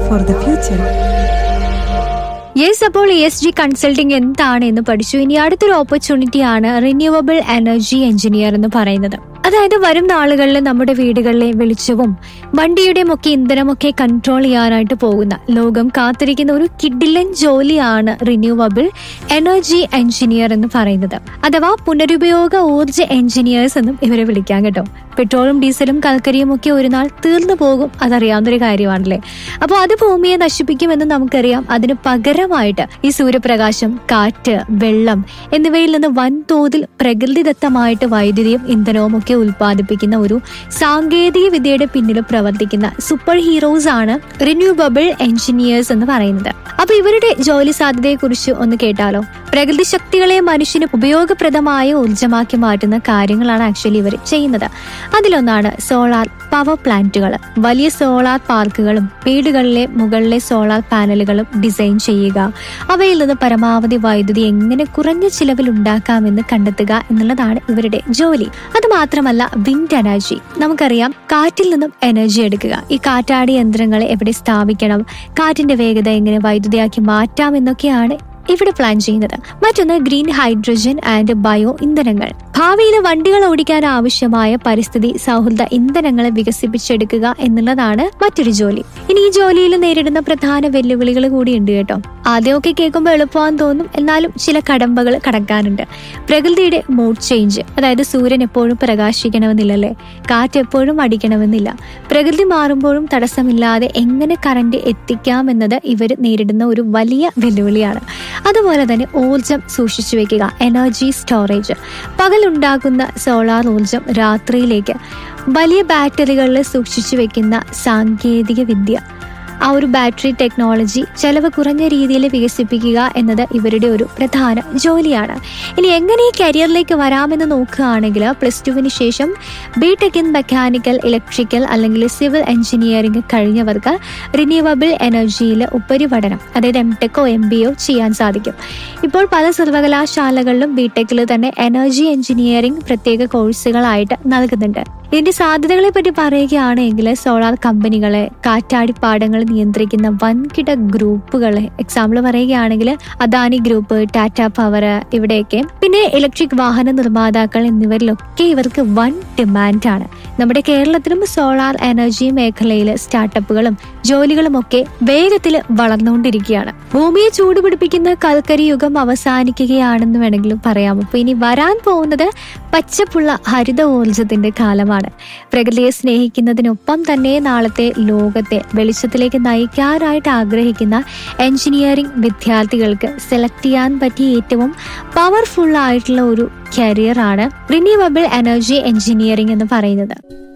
for the future. Yes അപ്പോൾ E S G consulting എന്താണ് എന്ന് പഠിച്ചു ഇനി അടുത്തൊരു ഓപ്പർച്യൂണിറ്റി ആണ് റിന്യൂവബിൾ എനർജി എഞ്ചിനീയർ എന്ന് പറയുന്നത് അതായത് വരും നാളുകളിൽ നമ്മുടെ വീടുകളിലെ വെളിച്ചവും വണ്ടിയുടെയും ഒക്കെ ഇന്ധനമൊക്കെ കൺട്രോൾ ചെയ്യാനായിട്ട് പോകുന്ന ലോകം കാത്തിരിക്കുന്ന ഒരു കിഡിലൻ ജോലിയാണ് റിന്യൂവബിൾ എനർജി എഞ്ചിനീയർ എന്ന് പറയുന്നത് അഥവാ പുനരുപയോഗ ഊർജ എഞ്ചിനീയേഴ്സ് എന്നും ഇവരെ വിളിക്കാം കേട്ടോ പെട്രോളും ഡീസലും കൽക്കരിയും ഒക്കെ ഒരു നാൾ തീർന്നു പോകും അതറിയാവുന്നൊരു കാര്യമാണല്ലേ അപ്പോൾ അത് ഭൂമിയെ നശിപ്പിക്കുമെന്ന് നമുക്കറിയാം അതിന് പകരമായിട്ട് ഈ സൂര്യപ്രകാശം കാറ്റ് വെള്ളം എന്നിവയിൽ നിന്ന് വൻതോതിൽ പ്രകൃതിദത്തമായിട്ട് വൈദ്യുതിയും ഇന്ധനവും ഒക്കെ ഉൽപ്പാദിപ്പിക്കുന്ന ഒരു സാങ്കേതിക വിദ്യയുടെ പിന്നിൽ പ്രവർത്തിക്കുന്ന സൂപ്പർ ഹീറോസ് ആണ് റിന്യൂവബിൾ എഞ്ചിനീയേഴ്സ് എന്ന് പറയുന്നത് അപ്പൊ ഇവരുടെ ജോലി സാധ്യതയെ കുറിച്ച് ഒന്ന് കേട്ടാലോ പ്രകൃതി ശക്തികളെ മനുഷ്യന് ഉപയോഗപ്രദമായ ഊർജമാക്കി മാറ്റുന്ന കാര്യങ്ങളാണ് ആക്ച്വലി ഇവർ ചെയ്യുന്നത് അതിലൊന്നാണ് സോളാർ പവർ പ്ലാന്റുകൾ വലിയ സോളാർ പാർക്കുകളും വീടുകളിലെ മുകളിലെ സോളാർ പാനലുകളും ഡിസൈൻ ചെയ്യുക അവയിൽ നിന്ന് പരമാവധി വൈദ്യുതി എങ്ങനെ കുറഞ്ഞ ചിലവിൽ ഉണ്ടാക്കാമെന്ന് കണ്ടെത്തുക എന്നുള്ളതാണ് ഇവരുടെ ജോലി അത് മാത്രമല്ല വിൻഡ് എനർജി നമുക്കറിയാം കാറ്റിൽ നിന്നും എനർജി എടുക്കുക ഈ കാറ്റാടി യന്ത്രങ്ങളെ എവിടെ സ്ഥാപിക്കണം കാറ്റിന്റെ വേഗത എങ്ങനെ വൈദ്യുതിയാക്കി മാറ്റാം എന്നൊക്കെയാണ് ഇവിടെ പ്ലാൻ ചെയ്യുന്നത് മറ്റൊന്ന് ഗ്രീൻ ഹൈഡ്രജൻ ആൻഡ് ബയോ ഇന്ധനങ്ങൾ ഭാവിയിൽ വണ്ടികൾ ഓടിക്കാൻ ആവശ്യമായ പരിസ്ഥിതി സൗഹൃദ ഇന്ധനങ്ങളെ വികസിപ്പിച്ചെടുക്കുക എന്നുള്ളതാണ് മറ്റൊരു ജോലി ഇനി ഈ ജോലിയിൽ നേരിടുന്ന പ്രധാന വെല്ലുവിളികൾ കൂടിയുണ്ട് കേട്ടോ ആദ്യമൊക്കെ കേൾക്കുമ്പോൾ എളുപ്പമാണെന്ന് തോന്നും എന്നാലും ചില കടമ്പകൾ കടക്കാനുണ്ട് പ്രകൃതിയുടെ മൂഡ് ചേഞ്ച് അതായത് സൂര്യൻ എപ്പോഴും പ്രകാശിക്കണമെന്നില്ലല്ലേ കാറ്റ് എപ്പോഴും അടിക്കണമെന്നില്ല പ്രകൃതി മാറുമ്പോഴും തടസ്സമില്ലാതെ എങ്ങനെ കറന്റ് എത്തിക്കാം എന്നത് ഇവർ നേരിടുന്ന ഒരു വലിയ വെല്ലുവിളിയാണ് അതുപോലെ തന്നെ ഊർജം സൂക്ഷിച്ചു വെക്കുക എനർജി സ്റ്റോറേജ് പകലുണ്ടാകുന്ന സോളാർ ഊർജം രാത്രിയിലേക്ക് വലിയ ബാറ്ററികളിൽ സൂക്ഷിച്ചു വെക്കുന്ന സാങ്കേതിക വിദ്യ ആ ഒരു ബാറ്ററി ടെക്നോളജി ചെലവ് കുറഞ്ഞ രീതിയിൽ വികസിപ്പിക്കുക എന്നത് ഇവരുടെ ഒരു പ്രധാന ജോലിയാണ് ഇനി എങ്ങനെ ഈ കരിയറിലേക്ക് വരാമെന്ന് നോക്കുകയാണെങ്കിൽ പ്ലസ് ടുവിന് ശേഷം B tech in mechanical electrical അല്ലെങ്കിൽ സിവിൽ എഞ്ചിനീയറിംഗ് കഴിഞ്ഞവർക്ക് റിന്യൂവബിൾ എനർജിയിൽ ഉപരിപഠനം അതായത് എം ടെക്കോ എം ബിയോ ചെയ്യാൻ സാധിക്കും ഇപ്പോൾ പല സർവകലാശാലകളിലും ബി ടെക്കിൽ തന്നെ എനർജി എഞ്ചിനീയറിംഗ് പ്രത്യേക കോഴ്സുകളായിട്ട് നൽകുന്നുണ്ട് ഇതിന്റെ സാധ്യതകളെ പറ്റി പറയുകയാണെങ്കിൽ സോളാർ കമ്പനികളെ കാറ്റാടിപ്പാടങ്ങൾ നിയന്ത്രിക്കുന്ന വൻകിട ഗ്രൂപ്പുകളെ എക്സാമ്പിൾ പറയുകയാണെങ്കിൽ അദാനി ഗ്രൂപ്പ് ടാറ്റ പവർ ഇവിടെയൊക്കെ പിന്നെ ഇലക്ട്രിക് വാഹന നിർമ്മാതാക്കൾ എന്നിവരിലൊക്കെ ഇവർക്ക് വൻ ഡിമാൻഡാണ് നമ്മുടെ കേരളത്തിലും സോളാർ എനർജി മേഖലയിൽ സ്റ്റാർട്ടപ്പുകളും ജോലികളും ഒക്കെ വേഗത്തിൽ വളർന്നുകൊണ്ടിരിക്കുകയാണ് ഭൂമിയെ ചൂടുപിടിപ്പിക്കുന്ന കൽക്കരി യുഗം അവസാനിക്കുകയാണെന്ന് വേണമെങ്കിലും പറയാം അപ്പൊ ഇനി വരാൻ പോകുന്നത് പച്ചപ്പുള്ള ഹരിത ഊർജത്തിന്റെ കാലമാണ് പ്രകൃതിയെ സ്നേഹിക്കുന്നതിനൊപ്പം തന്നെ നാളത്തെ ലോകത്തെ വെളിച്ചത്തിലേക്ക് നയിക്കാനായിട്ട് ആഗ്രഹിക്കുന്ന എഞ്ചിനീയറിംഗ് വിദ്യാർത്ഥികൾക്ക് സെലക്ട് ചെയ്യാൻ പറ്റിയ ഏറ്റവും പവർഫുൾ ആയിട്ടുള്ള ഒരു കരിയറാണ് റിന്യൂവബിൾ എനർജി എഞ്ചിനീയറിംഗ് എന്ന് പറയുന്നത്